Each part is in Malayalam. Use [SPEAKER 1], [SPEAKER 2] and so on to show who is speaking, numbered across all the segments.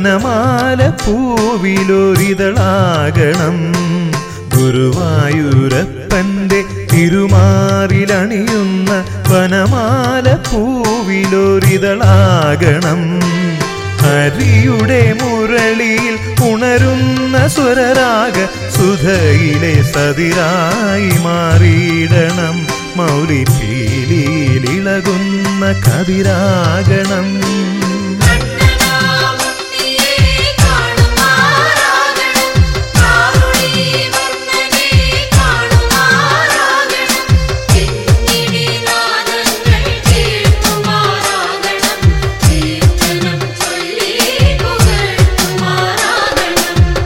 [SPEAKER 1] വനമാല പൂവിലൊരിതളാകണം ഗുരുവായൂരപ്പന്റെ തിരുമാറിലണിയുന്ന വനമാല പൂവിലൊരിതളാകണം ഹരിയുടെ മുരളിയിൽ ഉണരുന്ന സ്വരരാഗ സുധയിലെ സതിരായി മാറിയിടണം മൗലി പീലിയിലിളകുന്ന കതിരാകണം
[SPEAKER 2] കണ്ണനാമുന്നിയെ കാണുമാറാകണം കാരുണീവർണ്ണനെ കാണുമാറാകണം ചിന്നിടി നാദങ്ങൾ കേൾക്കുമാറാകണം കീർത്തനം ചൊല്ലി പുകഴ്ത്തുമാറാകണം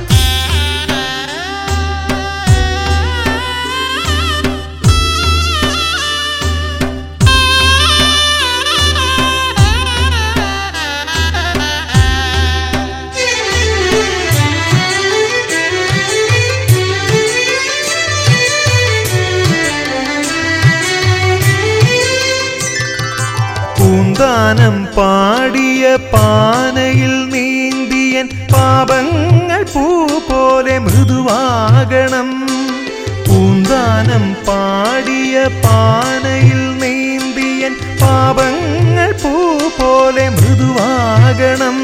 [SPEAKER 1] പൂന്താനം പാടിയ പാനയിൽ നീന്തിയൻ പാപങ്ങൾ പൂ പോലെ മൃദുവാകണം പൂന്താനം പാടിയ പാനയിൽ നീന്തിയൻ പാപങ്ങൾ പൂ പോലെ മൃദുവാകണം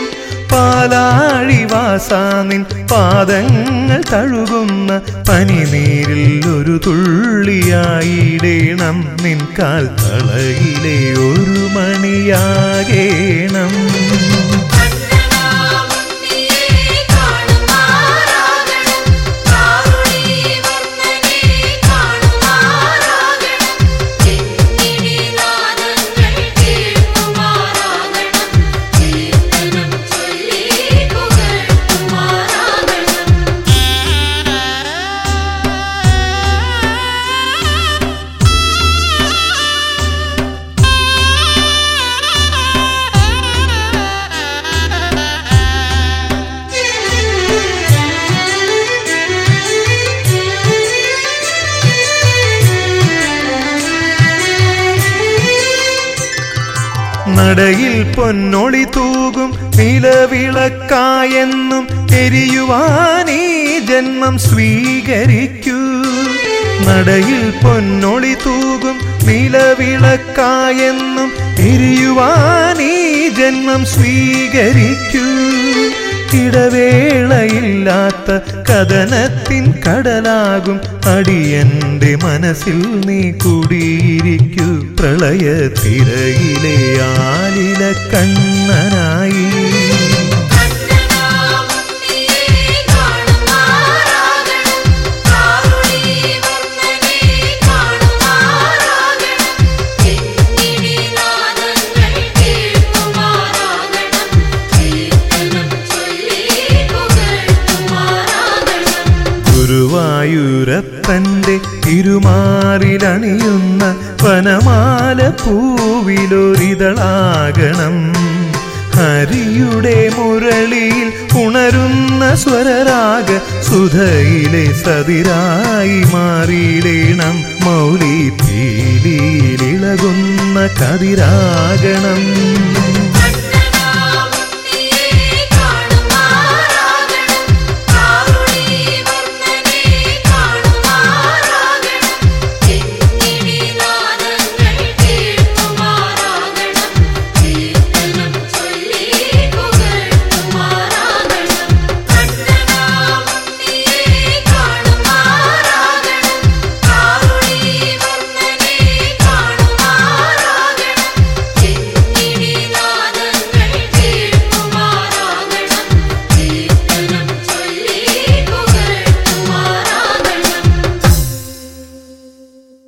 [SPEAKER 1] പാലാഴിവാസാനിൻ പാദങ്ങൾ തഴുകുന്ന പനിനീരിൽ ഒരു തുള്ളിയായിടേണം നിൻ കാൽ തളയിലെ ഒരു മണിയാകേണം
[SPEAKER 2] കണ്ണനാമുന്നിയെ കാണുമാറാകണം കാരുണീവർണ്ണനെ കാണുമാറാകണം ചിന്നിടി നാദങ്ങൾ കേൾക്കുമാറാകണം കീർത്തനം ചൊല്ലി പുകഴ്ത്തുമാറാകണം
[SPEAKER 1] നടയിൽ പൊന്നൊളി തൂകും നിലവിളക്കായെന്നും എരിയുവാനീ ജന്മം സ്വീകരിക്കൂ നടയിൽ പൊന്നൊളി തൂകും നിലവിളക്കായെന്നും എരിയുവാനീ ജന്മം സ്വീകരിക്കൂ ഇടവേളയില്ലാത്ത കഥനത്തിൻ കടലാകും അടിയന്റെ മനസ്സിൽ നീ കുടിയിരിക്കൂ പ്രളയത്തിരയിലെ ആലില കണ്ണനായി
[SPEAKER 2] കണ്ണനാമുന്നിയെ കാണുമാറാകണം കാരുണീവർണ്ണനെ കാണുമാറാകണം ചിന്നിടി നാദങ്ങൾ കേൾക്കുമാറാകണം കീർത്തനം ചൊല്ലി പുകഴ്ത്തുമാറാകണം
[SPEAKER 1] ഗുരുവായൂരപ്പന്റെ തിരുമാറിലണിയുന്ന വനമാല പൂവിലൊരിതളാകണം ഹരിയുടെ മുരളിയിൽ ഉണരുന്ന സ്വരരാഗ സുധയിലെ സതിരായി മാറിയിടേണം മൗലി പീലിയിലിളകുന്ന കതിരാകണം